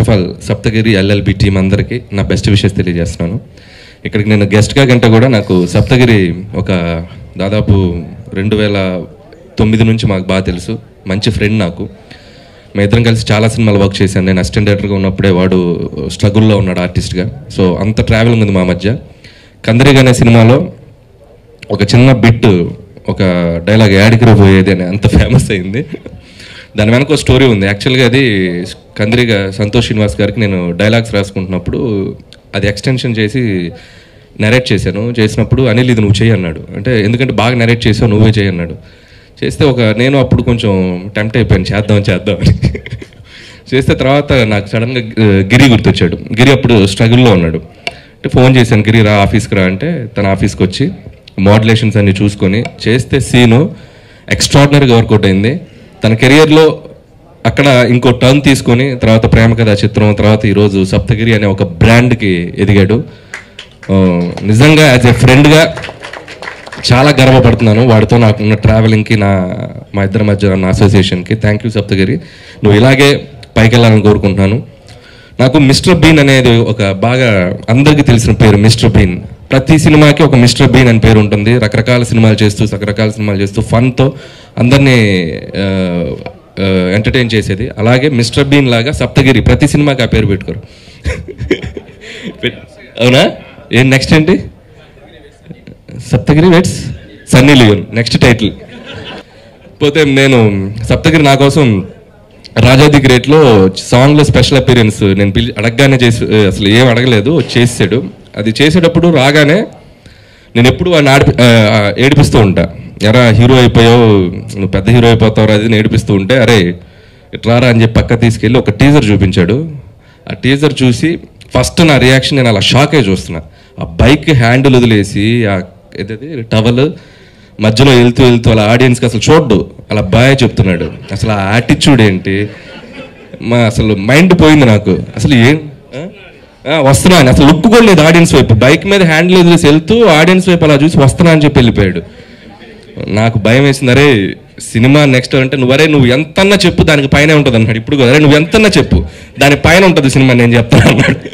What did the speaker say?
First of all Saptagiri LLB team అందరికీ నా best wishes తెలియజేస్తున్నాను ఇక్కడికి నేను గెస్ట్గా కంటే కూడా నాకు సప్తగిరి ఒక దాదాపు రెండు వేల తొమ్మిది నుంచి మాకు బాగా తెలుసు మంచి ఫ్రెండ్ నాకు మేము ఇద్దరం కలిసి చాలా సినిమాలు వర్క్ చేశాను నేను అసిస్టెంట్ డైరెక్టర్గా ఉన్నప్పుడే వాడు స్ట్రగుల్లో ఉన్నాడు ఆర్టిస్ట్గా సో అంత ట్రావెలింగ్ ఉంది మా మధ్య కందరిగా అనే సినిమాలో ఒక చిన్న బిట్ ఒక డైలాగ్ యాడికి పోయేది అని అంత ఫేమస్ అయింది దాని వెనక ఒక స్టోరీ ఉంది యాక్చువల్గా అది కందిరిగా సంతోష్ శ్రీనివాస్ గారికి నేను డైలాగ్స్ రాసుకుంటున్నప్పుడు అది ఎక్స్టెన్షన్ చేసి నరేట్ చేశాను చేసినప్పుడు అనిల్ ఇది నువ్వు చేయి అన్నాడు అంటే ఎందుకంటే బాగా నరేట్ చేసావు నువ్వే చేయి అన్నాడు చేస్తే ఒక నేను అప్పుడు కొంచెం టెంప్ట్ అయిపోయాను చేద్దాం చేద్దాం అని చేస్తే తర్వాత నాకు సడన్గా గిరి గుర్తొచ్చాడు గిరి అప్పుడు స్ట్రగుల్లో ఉన్నాడు అంటే ఫోన్ చేశాను గిరి రా ఆఫీస్కి రా అంటే తన ఆఫీస్కి వచ్చి మోడ్యులేషన్స్ అన్ని చూసుకొని చేస్తే సీను ఎక్స్ట్రాడినరీగా వర్కౌట్ అయింది తన కెరియర్లో అక్కడ ఇంకో టర్న్ తీసుకొని తర్వాత ప్రేమ కథా చిత్రం తర్వాత ఈరోజు సప్తగిరి అనే ఒక బ్రాండ్కి ఎదిగాడు ఆ, నిజంగా యాజ్ ఎ ఫ్రెండ్గా చాలా గర్వపడుతున్నాను వాడితో నాకున్న ట్రావెలింగ్కి నా మా ఇద్దరి మధ్య ఉన్న అసోసియేషన్కి థ్యాంక్ యూ సప్తగిరి నువ్వు ఇలాగే పైకి వెళ్ళాలని కోరుకుంటున్నాను నాకు మిస్టర్ బీన్ అనేది ఒక బాగా అందరికీ తెలిసిన పేరు మిస్టర్ బీన్ ప్రతి సినిమాకి ఒక మిస్టర్ బీన్ అని పేరు ఉంటుంది రకరకాల సినిమాలు చేస్తూ రకరకాల సినిమాలు చేస్తూ ఫన్తో అందరినీ ఎంటర్టైన్ చేసేది అలాగే మిస్టర్ బీన్ లాగా సప్తగిరి ప్రతి సినిమాకి ఆ పేరు పెట్టుకోరు పెట్- అవునా ఏం నెక్స్ట్ ఏంటి Saptagiri weds Sunny Leone next title పోతే నేను సప్తగిరి నా కోసం రాజాది గ్రేట్లో సాంగ్లో స్పెషల్ అపీరియన్స్ నేను పిలి అడగగానే చేసి అసలు ఏం అడగలేదు చేసాడు అది చేసేటప్పుడు రాగానే నేను ఎప్పుడు వాడిని ఆడిపి ఆ, ఆ, ఏడిపిస్తూ ఉంటా ఎరా హీరో అయిపోయావు నువ్వు పెద్ద హీరో అయిపోతావు అది ఏడిపిస్తూ ఉంటే అరే ఇట్లారా అని చెప్పి పక్క తీసుకెళ్ళి ఒక టీజర్ చూపించాడు ఆ టీజర్ చూసి ఫస్ట్ నా రియాక్షన్ నేను అలా షాక్ అయి చూస్తున్నా ఆ బైక్ హ్యాండిల్ వదిలేసి ఆ ఏదది టవల్ మధ్యలో వెళ్తూ వెళ్తూ అలా ఆడియన్స్కి అసలు చూడ్డు అలా బాయ్ చెప్తున్నాడు అసలు ఆ యాటిట్యూడ్ ఏంటి మా అసలు మైండ్ పోయింది నాకు అసలు ఏం ఆ? ఆ, వస్తున్నాను అసలు లుక్ కూడా లేదు ఆడియన్స్ వైపు బైక్ మీద హ్యాండిల్ వదిలేసి వెళ్తూ ఆడియన్స్ వైపు అలా చూసి వస్తున్నా అని చెప్పి వెళ్ళిపోయాడు నాకు భయం వేసింది అరే సినిమా నెక్స్ట్ అంటే నువ్వు అరే నువ్వు ఎంతన్నా చెప్పు దానికి పైన ఉంటుంది అన్నాడు ఇప్పుడు కూడా అరే నువ్వు ఎంతన్నా చెప్పు దాని పైన ఉంటుంది సినిమా నేను చెప్తాను అన్నాడు